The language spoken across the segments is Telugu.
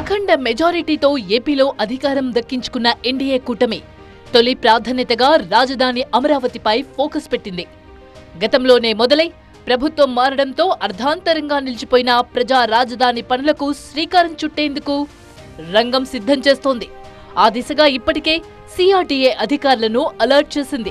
అఖండ మెజారిటీతో ఏపీలో అధికారం దక్కించుకున్న ఎన్డీఏ కూటమి తొలి ప్రాధాన్యతగా రాజధాని అమరావతిపై ఫోకస్ పెట్టింది గతంలోనే మొదలై ప్రభుత్వం మారడంతో అర్ధాంతరంగా నిలిచిపోయిన ప్రజా రాజధాని పనులకు శ్రీకారం చుట్టేందుకు రంగం సిద్ధం చేస్తోంది ఆ దిశగా ఇప్పటికే సిఆర్డీఏ అధికారులను అలర్ట్ చేసింది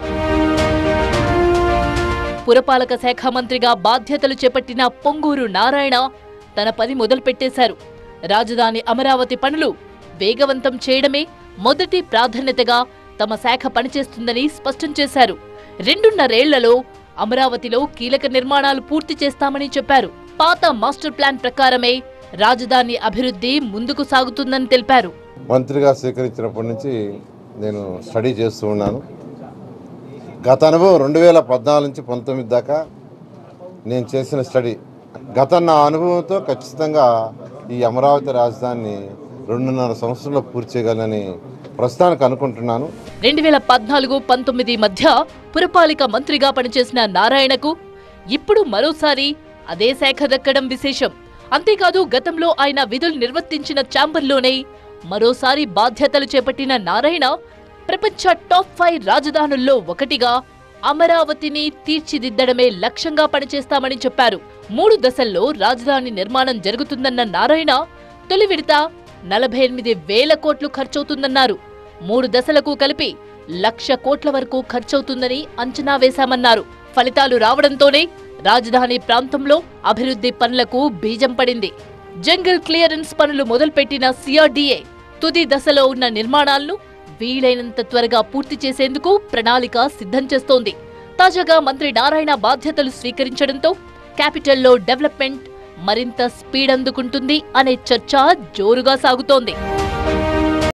పురపాలక శాఖ మంత్రిగా బాధ్యతలు చేపట్టిన పొంగూరు నారాయణ తన పని మొదలుపెట్టేశారు రాజధాని అమరావతి పనులు వేగవంతం చేయడమే మొదటి ప్రాధాన్యతగా తమ శాఖ పనిచేస్తుందని స్పష్టం చేశారు రెండున్నరేళ్లలో అమరావతిలో కీలక నిర్మాణాలు పూర్తి చేస్తామని చెప్పారు పాత మాస్టర్ ప్లాన్ ప్రకారమే రాజధాని అభివృద్ధి ముందుకు సాగుతుందని తెలిపారు మంత్రిగా స్వీకరించినప్పటి నుంచి నేను స్టడీ చేస్తూ ఉన్నాను గత అనుభవం రెండు వేల పద్నాలుగు నుంచి పంతొమ్మిది దాకా నేను చేసిన స్టడీ గత నా అనుభవంతో ఖచ్చితంగా ఈ అమరావతి రాజధానిని రెండున్నర సంవత్సరంలో పూర్తి చేయగలనని ప్రస్తుతానికి అనుకుంటున్నాను రెండు వేల పద్నాలుగు పంతొమ్మిది మధ్య పురపాలిక మంత్రిగా పనిచేసిన నారాయణకు ఇప్పుడు మరోసారి అదే శాఖ దక్కడం విశేషం అంతేకాదు గతంలో ఆయన విధులు నిర్వర్తించిన ఛాంబర్లోనే మరోసారి బాధ్యతలు చేపట్టిన నారాయణ ప్రపంచ టాప్ ఫైవ్ రాజధానుల్లో ఒకటిగా అమరావతిని తీర్చిదిద్దడమే లక్ష్యంగా పనిచేస్తామని చెప్పారు మూడు దశల్లో రాజధాని నిర్మాణం జరుగుతుందన్న నారాయణ తొలి విడత నలభై ఎనిమిది వేల కోట్లు ఖర్చవుతుందన్నారు మూడు దశలకు కలిపి లక్ష కోట్ల వరకు ఖర్చవుతుందని అంచనా వేశామన్నారు ఫలితాలు రావడంతోనే రాజధాని ప్రాంతంలో అభివృద్ధి పనులకు బీజం పడింది జంగల్ క్లియరెన్స్ పనులు మొదలుపెట్టిన సిఆర్డీఏ తుది దశలో ఉన్న నిర్మాణాలను వీలైనంత త్వరగా పూర్తి చేసేందుకు ప్రణాళిక సిద్ధం చేస్తోంది తాజాగా మంత్రి నారాయణ బాధ్యతలు స్వీకరించడంతో క్యాపిటల్లో డెవలప్మెంట్ మరింత స్పీడ్ అందుకుంటుంది అనే చర్చ జోరుగా సాగుతోంది